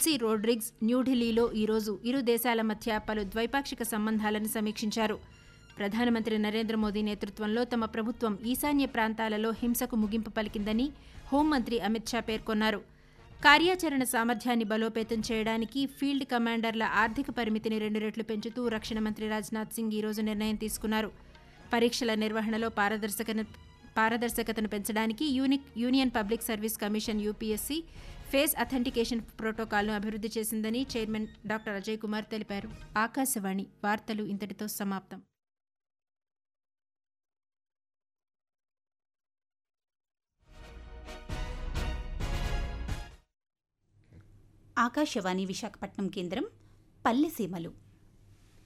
Delcy Rodrigues న్యూఢిల్లీలో ఈరోజు ఇరు దేశాల మధ్య పలు ద్వైపాక్షిక సంబంధాలను సమీక్షించారు ప్రధానమంత్రి నరేంద్ర మోదీ నేతృత్వంలో తమ ప్రభుత్వం ఈశాన్య ప్రాంతాలలో హింసకు ముగింపు పలికిందని హోంమంత్రి అమిత్ షా పేర్కొన్నారు కార్యాచరణ సామర్థ్యాన్ని బలోపేతం చేయడానికి ఫీల్డ్ కమాండర్ల ఆర్థిక పరిమితిని రెండు రెట్లు పెంచుతూ రక్షణ మంత్రి రాజ్నాథ్ సింగ్ ఈరోజు నిర్ణయం తీసుకున్నారు పరీక్షల నిర్వహణలో పారదర్శకత పారదర్శకతను పెంచడానికి unique union public service commission UPSC face authentication ప్రోటోకాల్ను అభివృద్ధి చేసిందని చైర్మన్ డాక్టర్ అజయ్ కుమార్ తెలిపారు ఆకాశవాణి వార్తలు ఇంతటితో సమాప్తం ఆకాశవాణి విశాఖపట్నం కేంద్రం పల్లెసీమలు